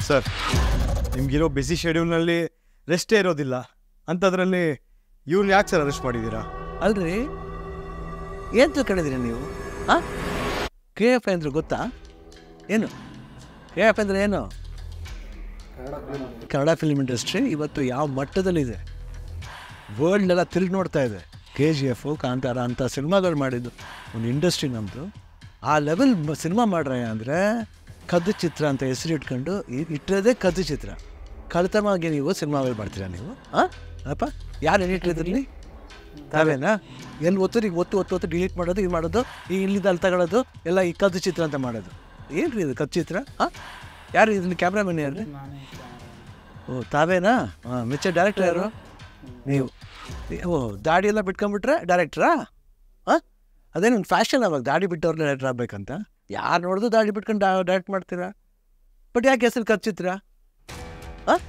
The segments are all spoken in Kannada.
ಸರ್ ನಿಮ್ಗಿರೋ ಬಿಸಿ ಶೆಡ್ಯೂಲ್ನಲ್ಲಿ ರೆಸ್ಟೇ ಇರೋದಿಲ್ಲ ಅಂಥದ್ರಲ್ಲಿ ಇವ್ರನ್ನ ಯಾಕೆ ಸರ್ ಅರೆಸ್ಟ್ ಮಾಡಿದ್ದೀರಾ ಅಲ್ರಿ ಏನು ತಿಳ್ಕೊಂಡಿದ್ದೀರಿ ನೀವು ಹಾಂ ಕೆ ಎಫ್ ಐ ಅಂದ್ರೆ ಗೊತ್ತಾ ಏನು ಕೆ ಎಫ್ ಅಂದ್ರೆ ಏನು ಕನ್ನಡ ಫಿಲ್ಮ್ ಇಂಡಸ್ಟ್ರಿ ಇವತ್ತು ಯಾವ ಮಟ್ಟದಲ್ಲಿದೆ ವರ್ಲ್ಡ್ನೆಲ್ಲ ತಿರುಗಿ ನೋಡ್ತಾ ಇದೆ ಕೆ ಜಿ ಎಫು ಕಾಂತಾರ ಅಂತ ಸಿನಿಮಾಗಳು ಮಾಡಿದ್ದು ಒಂದು ಇಂಡಸ್ಟ್ರಿ ನಮ್ಮದು ಆ ಲೆವೆಲ್ ಸಿನಿಮಾ ಮಾಡ್ರೆ ಅಂದರೆ ಕದ್ದು ಚಿತ್ರ ಅಂತ ಹೆಸರು ಇಟ್ಕೊಂಡು ಇ- ಇಟ್ಟಿರೋದೇ ಕದ್ದು ಚಿತ್ರ ಕಳ್ತಮಾಗಿ ನೀವು ಸಿನಿಮಾಗಳು ಮಾಡ್ತೀರಾ ನೀವು ಹಾಂ ಅಪ್ಪ ಯಾರು ಎಡಿಟ್ರಿದ್ರಲ್ಲಿ ತಾವೇನಾ ಎಲ್ಲಿ ಒತ್ತು ಈಗ ಒತ್ತು ಒತ್ತು ಒತ್ತು ಡಿಲೀಟ್ ಮಾಡೋದು ಇದು ಮಾಡೋದು ಈ ಇಲ್ಲಿಂದ ಅಲ್ಲಿ ತಗೊಳ್ಳೋದು ಎಲ್ಲ ಈ ಕದ್ದು ಚಿತ್ರ ಅಂತ ಮಾಡೋದು ಏನು ರೀ ಇದು ಕದ್ದು ಚಿತ್ರ ಹಾಂ ಯಾರು ಇದನ್ನ ಕ್ಯಾಮ್ರಾಮನ್ ಯಾರು ಓ ತಾವೇನಾ ಹಾಂ ಮಿಚ್ಚ ಡೈರೆಕ್ಟರ್ ಯಾರು ನೀವು ಓ ದಾಡಿ ಎಲ್ಲ ಬಿಟ್ಕೊಂಡ್ಬಿಟ್ರೆ ಡೈರೆಕ್ಟ್ರಾ ಹಾಂ ಅದೇನು ಫ್ಯಾಷನ್ ಅವಾಗ ದಾಡಿ ಬಿಟ್ಟವ್ರನ್ನ ಡೈರೆಕ್ಟರ್ ಆಗ್ಬೇಕಂತ ಯಾರು ನೋಡಿದ್ರು ದಾಡಿ ಬಿಟ್ಕೊಂಡು ಡೈರೆಕ್ಟ್ ಮಾಡ್ತೀರಾ ಬಟ್ ಯಾಕೆ ಹೆಸರು ಕಚ್ಚಿತ್ರ ಹಾಂ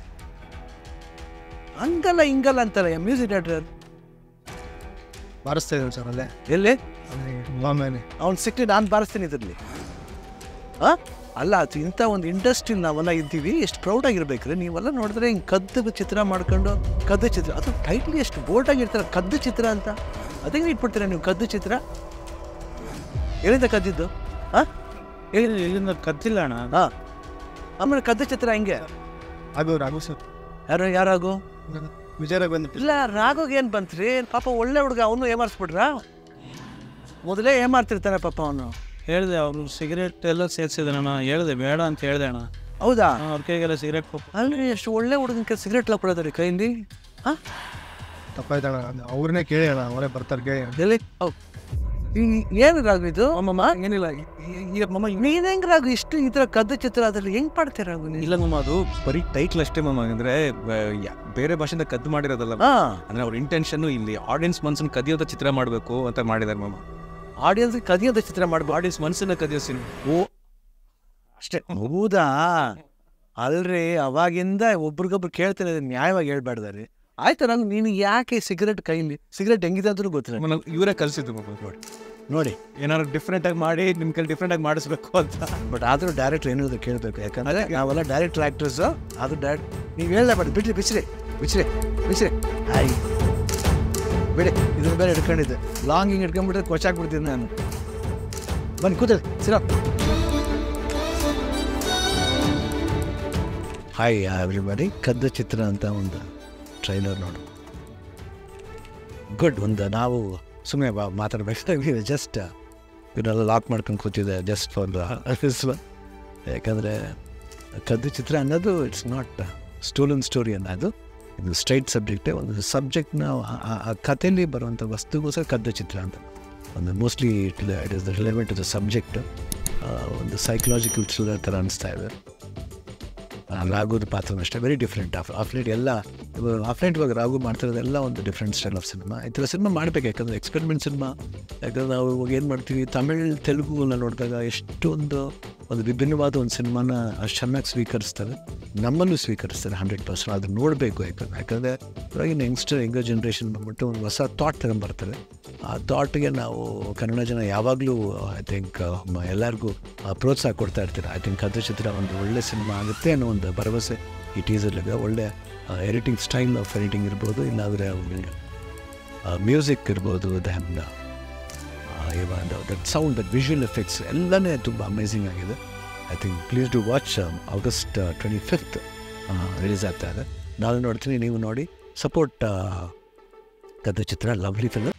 ಹಂಗಲ್ಲ ಹಿಂಗಲ್ಲ ಅಂತಾರೆ ಮ್ಯೂಸಿಕ್ ಡೈರೆಕ್ಟರ್ ಬಾರಿಸ್ತಾ ಇದ್ದಾರೆ ಸರ್ ಅಲ್ಲೇ ಎಲ್ಲಿ ಆಮೇಲೆ ಅವ್ನು ಸಿಕ್ಕಿ ನಾನು ಬಾರಿಸ್ತೀನಿ ಇದರಲ್ಲಿ ಹಾಂ ಅಲ್ಲ ಅದು ಇಂಥ ಒಂದು ಇಂಡಸ್ಟ್ರಿ ನಾವೆಲ್ಲ ಇದ್ದೀವಿ ಎಷ್ಟು ಪ್ರೌಡಾಗಿರ್ಬೇಕ್ರಿ ನೀವೆಲ್ಲ ನೋಡಿದ್ರೆ ಹಿಂಗೆ ಕದ್ದು ಚಿತ್ರ ಮಾಡ್ಕೊಂಡು ಕದ್ದು ಚಿತ್ರ ಅದು ಟೈಟ್ಲಿ ಎಷ್ಟು ಬೋಲ್ಡಾಗಿರ್ತಾರೆ ಕದ್ದು ಚಿತ್ರ ಅಂತ ಅದಕ್ಕೆ ಇಟ್ಬಿಡ್ತೀರಾ ನೀವು ಕದ್ದು ಚಿತ್ರ ಎಲ್ಲಿಂದ ಕದ್ದಿದ್ದು ಹಾಂ ಇಲ್ಲಿಂದ ಕತ್ತಿಲ್ಲ ಅಣ್ಣ ಹಾಂ ಆಮೇಲೆ ಕದ್ದು ಚಿತ್ರ ಹೆಂಗೆ ಅದು ರಾಘು ಸರ್ ಯಾರು ಯಾರಾಗು ವಿಜಯರಾಗ ಬಂದು ಇಲ್ಲ ರಾಘೋಗೆ ಏನು ಬಂತ್ರಿ ಪಾಪ ಒಳ್ಳೆ ಹುಡುಗ ಅವನು ಏಮಾರಿಸ್ಬಿಟ್ರಾ ಮೊದಲೇ ಏಮಾರ್ತಿರ್ತಾನೆ ಪಾಪ ಅವನು ಹೇಳಿದೆ ಅವರು ಸಿಗರೇಟ್ ಎಲ್ಲ ಸೇರಿಸಿದಾನ ಹೇಳಿದೆ ಬೇಡ ಅಂತ ಹೇಳಿದೆ ಅಣ್ಣ ಹೌದಾ ಅವ್ರ ಕೈಗೆಲ್ಲ ಸಿಗರೇಟ್ ಕೊಟ್ಟು ಅಲ್ರಿ ಎಷ್ಟು ಒಳ್ಳೆ ಹುಡುಗನ ಸಿಗರೇಟ್ ಎಲ್ಲ ಕೊಡೋದ್ರಿ ಕೈಯಲ್ಲಿ ಹಾಂ ತಪ್ಪಾಯ್ತಣ್ಣ ಅವ್ರನ್ನೇ ಕೇಳಿ ಅಣ್ಣ ಅವರೇ ಬರ್ತಾರೆ ಕೇಳಿ ಎಲ್ಲಿ ಹೌದು ಏನು ರಾಗು ಇದು ಅಮ್ಮಮ್ಮ ಏನಿಲ್ಲ ಈಗ ಮಮ್ಮ ನೀನ್ ಹೆಂಗ್ ರಾಗು ಇಷ್ಟು ಈ ಥರ ಕದ್ದು ಚಿತ್ರ ಅದ್ರಲ್ಲಿ ಹೆಂಗ್ ಮಾಡ್ತೀರ ರಾಗು ನೀವು ಇಲ್ಲ ಮಮ್ಮ ಅದು ಬರೀ ಟೈಟ್ಲ್ ಅಷ್ಟೇ ಮಮ್ಮ ಅಂದ್ರೆ ಬ- ಯಾ- ಬೇರೆ ಭಾಷೆಯಿಂದ ಕದ್ದು ಮಾಡಿರೋದಲ್ಲ ಹಾ ಅಂದ್ರೆ ಅವ್ರ ಇಂಟೆನ್ಷನ್ ಇಲ್ಲಿ ಆಡಿಯನ್ಸ್ ಮನ್ಸನ್ನ ಕದಿಯೋದ ಚಿತ್ರ ಮಾಡಬೇಕು ಅಂತ ಮಾಡಿದಾರೆ ಮಮ್ಮ ಆಡಿಯನ್ಸ್ ಕದಿಯೋದ ಚಿತ್ರ ಮಾಡ್ಬೋದು ಆಡಿಯನ್ಸ್ ಮನ್ಸನ್ನ ಕದಿಯೋ ಸಿನಿಮಾ ಓ ಅಷ್ಟೇ ಹೌದಾ ಅಲ್ರಿ ಅವಾಗಿಂದ ಒಬ್ರಿಗೊಬ್ರು ಕೇಳ್ತಾನೆ ನ್ಯಾಯವಾಗಿ ಹೇಳ್ಬಾರ್ದಾರಿ ಆಯ್ತು ನಾನು ನೀನು ಯಾಕೆ ಸಿಗರೇಟ್ ಕೈಲಿ ಸಿಗರೇಟ್ ಹೆಂಗಿದೆ ಅಂತಲೂ ಗೊತ್ತಿಲ್ಲ ಇವರೇ ಕಲಿಸಿದ್ದು ಮಮ್ಮ ನೋಡಿ ನೋಡಿ ಏನಾದ್ರು ಡಿಫ್ರೆಂಟ್ ಆಗಿ ಮಾಡಿ ನಿಮ್ ಕೈಲಿ ಡಿಫ್ರೆಂಟ್ ಆಗಿ ಮಾಡಿಸ್ಬೇಕು ಅಂತ ಬಟ್ ಆದರೂ ಡೈರೆಕ್ಟರ್ ಏನಿರೋದು ಕೇಳಬೇಕು ಯಾಕಂದ್ರೆ ನಾವೆಲ್ಲ ಡೈರೆಕ್ಟರ್ ಆ್ಯಕ್ಟರ್ಸು ಅದು ಡೈರೆಕ್ಟ್ ನೀವು ಹೇಳ್ಲೇಬಾರ್ದು ಬಿಡ್ರಿ ಬಿಚ್ರಿ ಬಿಚ್ರಿ ಬಿಚ್ರಿ ಆಯ್ ಬಿಡಿ ಇದನ್ನ ಬೇರೆ ಹಿಡ್ಕೊಂಡಿದ್ದೆ ಲಾಂಗ್ ಹಿಂಗೆ ಹಿಡ್ಕೊಂಡ್ಬಿಟ್ರೆ ಕೊಚ್ಚಾಕ್ಬಿಡ್ತೀನಿ ನಾನು ಬನ್ನಿ ಕೂತಲ್ಲಿ ಸಿರ ಹಾಯ್ ಎವ್ರಿಬಡಿ ಕದ್ದ ಚಿತ್ರ ಅಂತ ಒಂದು ಟ್ರೈಲರ್ ನೋಡು ಗುಡ್ ಒಂದು ನಾವು ಸುಮ್ಮನೆ ಮಾತಾಡ್ಬೇಕಾಗಿದೆ ಜಸ್ಟ್ ಇವನ್ನೆಲ್ಲ ಲಾಕ್ ಮಾಡ್ಕೊಂಡು ಕೂತಿದೆ ಜಸ್ಟ್ ಫಾರ್ ಯಾಕಂದರೆ ಕದ್ದು ಚಿತ್ರ ಅನ್ನೋದು ಇಟ್ಸ್ ನಾಟ್ ಸ್ಟೋಲನ್ ಸ್ಟೋರಿ ಅನ್ನೋದು ಇದು ಸ್ಟ್ರೈಟ್ ಸಬ್ಜೆಕ್ಟೇ ಒಂದು ಸಬ್ಜೆಕ್ಟ್ನ ಆ ಕಥೆಯಲ್ಲಿ ಬರುವಂಥ ವಸ್ತುಗೋಸ್ಕರ ಕದ್ದು ಚಿತ್ರ ಅಂತ ಒಂದು mostly it it is the relevant to the subject ಒಂದು ಸೈಕಲಾಜಿಕಲ್ ಥ್ರಿಲ್ಲರ್ ಥರ ಅನಿಸ್ತಾ ಇದೆ ಆ, ರಾಘುದ ಪಾತ್ರ ಅಷ್ಟೇ ವೆರಿ ಡಿಫ್ರೆಂಟ್ ಆಫ್ ಆಫ್ಲೈಟ್ ಎಲ್ಲ ಆಫ್ಲೈಟ್ ಇವಾಗ ರಾಘು ಮಾಡ್ತಿರೋದೆಲ್ಲ ಒಂದು ಡಿಫ್ರೆಂಟ್ ಸ್ಟೈಲ್ ಆಫ್ ಸಿನಿಮಾ ಈ ಥರ ಸಿನಿಮಾ ಮಾಡಬೇಕು ಯಾಕಂದರೆ ಎಕ್ಸ್ಪೆರಿಮೆಂಟ್ ಸಿನಿಮಾ ಯಾಕಂದ್ರೆ ನಾವು ಇವಾಗ ಏನು ಮಾಡ್ತೀವಿ ತಮಿಳ್ ತೆಲುಗುನ ನೋಡಿದಾಗ ಎಷ್ಟೊಂದು ಒಂದು ವಿಭಿನ್ನವಾದ ಒಂದು ಸಿನಿಮಾನ ಅಷ್ಟು ಚೆನ್ನಾಗಿ ಸ್ವೀಕರಿಸ್ತಾರೆ ನಮ್ಮಲ್ಲೂ ಸ್ವೀಕರಿಸ್ತಾರೆ ಹಂಡ್ರೆಡ್ ಪರ್ಸೆಂಟ್ ಅದನ್ನ ನೋಡಬೇಕು ಯಾಕಂದ್ರೆ ಯಾಕಂದರೆ ಇವಾಗಿನ ಯಂಗ್ಸ್ಟರ್ ಯಂಗರ್ ಜನ್ರೇಷನ್ ಬಂದ್ಬಿಟ್ಟು ಒಂದು ಹೊಸ ಥಾಟ್ ತಗೊಂಬರ್ತಾರೆ ಆ ಥಾಟ್ಗೆ ನಾವು ಕನ್ನಡ ಜನ ಯಾವಾಗಲೂ ಐ ಥಿಂಕ್ ಎಲ್ಲರಿಗೂ ಪ್ರೋತ್ಸಾಹ ಕೊಡ್ತಾ ಇರ್ತೀರ ಐ ಥಿಂಕ್ ಕದ್ದು ಚಿತ್ರ ಒಂದು ಒಳ್ಳೆ ಸಿನಿಮಾ ಆಗುತ್ತೆ ಅನ್ನೋ ಒಂದು ಭರವಸೆ ಈ ಟೀಸರ್ಲಿದೆ ಒಳ್ಳೆ ಎಡಿಟಿಂಗ್ ಸ್ಟೈಲ್ ಆಫ್ ಎಡಿಟಿಂಗ್ ಇರ್ಬೋದು ಇಲ್ಲಾಂದರೆ ಮ್ಯೂಸಿಕ್ ಇರ್ಬೋದು then that sound that visual effects ಎಲ್ಲನೇ ತುಂಬ ಅಮೇಝಿಂಗ್ ಆಗಿದೆ I think please do watch August twenty fifth release ಆಗ್ತಾ ಇದೆ ನಾನು ನೋಡ್ತೀನಿ ನೀವು ನೋಡಿ ಸಪೋರ್ಟ್ ಕದ್ದು ಚಿತ್ರ ಲವ್ಲಿ ಫಿಲಮ್